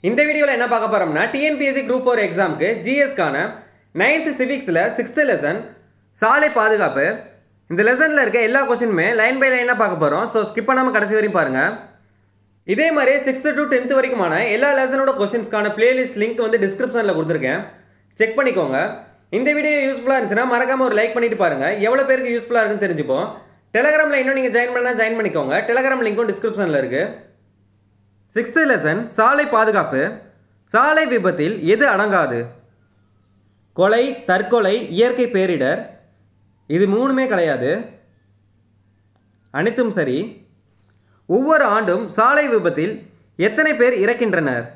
இந்த வீடியோவில் என்ன பார்க்க போகிறோம்னா டிஎன்பிஎஸ்சி குரூப் ஃபோர் எக்ஸாமுக்கு ஜிஎஸ்க்கான நைன்த் சிவிக்ஸில் சிக்ஸ்த்து லெசன் சாலை பாதுகாப்பு இந்த லெசனில் இருக்க எல்லா கொஷினுமே லைன் பை லைனாக பார்க்க போகிறோம் ஸோ ஸ்கிப் பண்ணாமல் கடைசி வரையும் பாருங்கள் இதே மாதிரி சிக்ஸ்த்து டு டென்த் வரைக்குமான எல்லா லெசனோட கொஷின்ஸ்க்கான பிளேலிஸ்ட் லிங்க் வந்து டிஸ்கிரிப்ஷனில் கொடுத்துருக்கேன் செக் பண்ணிக்கோங்க இந்த வீடியோ யூஸ்ஃபுல்லாக இருந்துச்சுன்னா மறக்காம ஒரு லைக் பண்ணிட்டு பாருங்க எவ்வளோ பேருக்கு யூஸ்ஃபுல்லாக இருக்குன்னு தெரிஞ்சுப்போம் டெலகிராமில் இன்னும் நீங்கள் ஜாயின் பண்ணால் ஜாயின் பண்ணிக்கோங்க டெலகிராம் லிங்க்கும் டிஸ்கிரிப்ஷனில் இருக்குது சிக்ஸ்த்து லெசன் சாலை பாதுகாப்பு சாலை விபத்தில் எது அடங்காது கொலை தற்கொலை இயற்கை பேரிடர் இது மூணுமே கிடையாது அனைத்தும் சரி ஒவ்வொரு ஆண்டும் சாலை விபத்தில் எத்தனை பேர் இறக்கின்றனர்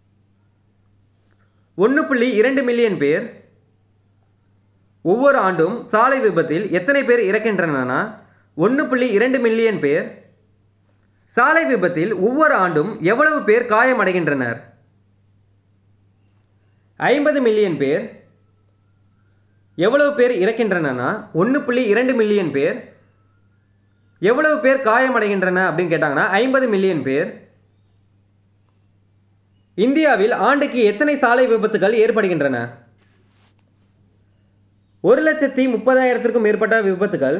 ஒன்று புள்ளி இரண்டு மில்லியன் பேர் ஒவ்வொரு ஆண்டும் சாலை விபத்தில் எத்தனை பேர் இறக்கின்றனர்னா ஒன்று புள்ளி இரண்டு மில்லியன் பேர் சாலை விபத்தில் ஒவ்வொரு ஆண்டும் எவ்வளவு பேர் காயமடைகின்றனர் ஐம்பது மில்லியன் பேர் எவ்வளவு பேர் இறக்கின்றனனா ஒன்று புள்ளி இரண்டு மில்லியன் பேர் எவ்வளவு பேர் காயமடைகின்றன அப்படின்னு கேட்டாங்கன்னா ஐம்பது மில்லியன் பேர் இந்தியாவில் ஆண்டுக்கு எத்தனை சாலை விபத்துகள் ஏற்படுகின்றன ஒரு லட்சத்தி முப்பதாயிரத்திற்கும் மேற்பட்ட விபத்துகள்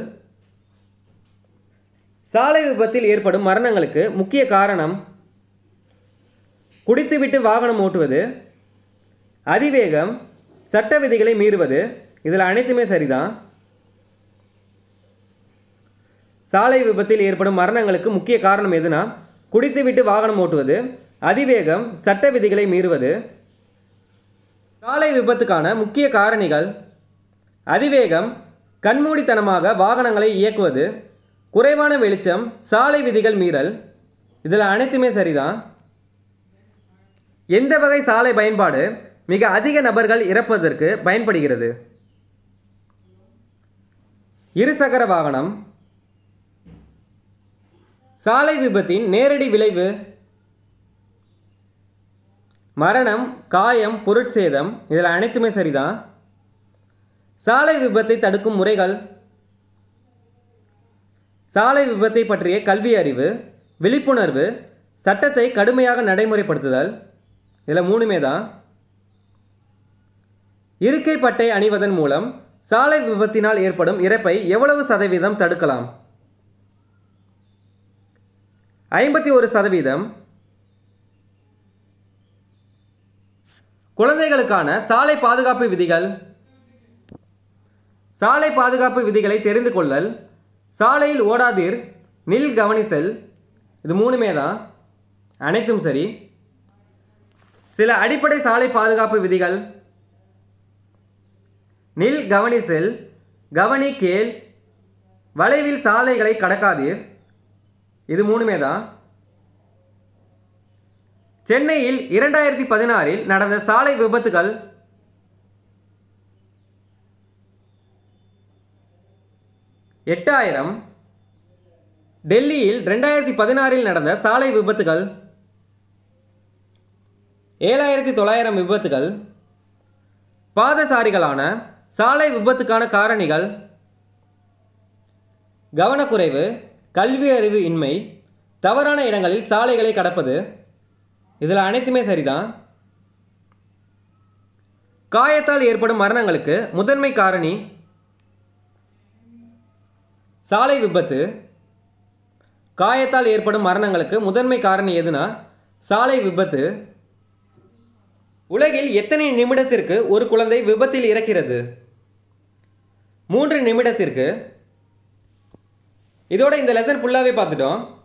சாலை விபத்தில் ஏற்படும் மரணங்களுக்கு முக்கிய காரணம் குடித்துவிட்டு வாகனம் ஓட்டுவது அதிவேகம் சட்ட விதிகளை மீறுவது இதில் அனைத்துமே சரிதான் சாலை விபத்தில் ஏற்படும் மரணங்களுக்கு முக்கிய காரணம் எதுனா குடித்துவிட்டு வாகனம் ஓட்டுவது அதிவேகம் சட்ட விதிகளை மீறுவது சாலை விபத்துக்கான முக்கிய காரணிகள் அதிவேகம் கண்மூடித்தனமாக வாகனங்களை இயக்குவது குறைவான வெளிச்சம் சாலை விதிகள் மீறல் இதில் அனைத்துமே சரிதான் எந்த வகை சாலை பயன்பாடு மிக அதிக நபர்கள் இறப்பதற்கு பயன்படுகிறது இருசக்கர வாகனம் சாலை விபத்தின் நேரடி விளைவு மரணம் காயம் பொருட்சேதம் இதில் அனைத்துமே சரிதான் சாலை விபத்தை தடுக்கும் முறைகள் சாலை விபத்தை பற்றிய கல்வி அறிவு விழிப்புணர்வு சட்டத்தை கடுமையாக நடைமுறைப்படுத்துதல் இதில் மூணுமே தான் இருக்கை பட்டை அணிவதன் மூலம் சாலை விபத்தினால் ஏற்படும் இறப்பை எவ்வளவு சதவீதம் தடுக்கலாம் ஐம்பத்தி ஒரு சதவீதம் குழந்தைகளுக்கான சாலை பாதுகாப்பு விதிகள் சாலை பாதுகாப்பு விதிகளை தெரிந்து கொள்ளல் சாலையில் ஓடாதீர் நில் கவனிசல் இது மூணுமே தான் அனைத்தும் சரி சில அடிப்படை சாலை பாதுகாப்பு விதிகள் நில் கவனிசெல் கவனி கேள் வளைவில் சாலைகளை கடக்காதீர் இது மூணுமே தான் சென்னையில் இரண்டாயிரத்தி பதினாறில் நடந்த சாலை விபத்துகள் எட்டாயிரம் டெல்லியில் ரெண்டாயிரத்தி பதினாறில் நடந்த சாலை விபத்துகள் ஏழாயிரத்தி தொள்ளாயிரம் விபத்துகள் பாதசாரிகளான சாலை விபத்துக்கான காரணிகள் கவனக்குறைவு கல்வி அறிவு இன்மை தவறான இடங்களில் சாலைகளை கடப்பது இதில் அனைத்துமே சரிதான் காயத்தால் ஏற்படும் மரணங்களுக்கு முதன்மை காரணி சாலை விபத்து காயத்தால் ஏற்படும் மரணங்களுக்கு முதன்மை காரணி எதுனா சாலை விபத்து உலகில் எத்தனை நிமிடத்திற்கு ஒரு குழந்தை விபத்தில் இறக்கிறது மூன்று நிமிடத்திற்கு இதோட இந்த லெசன் ஃபுல்லாகவே பார்த்துட்டோம்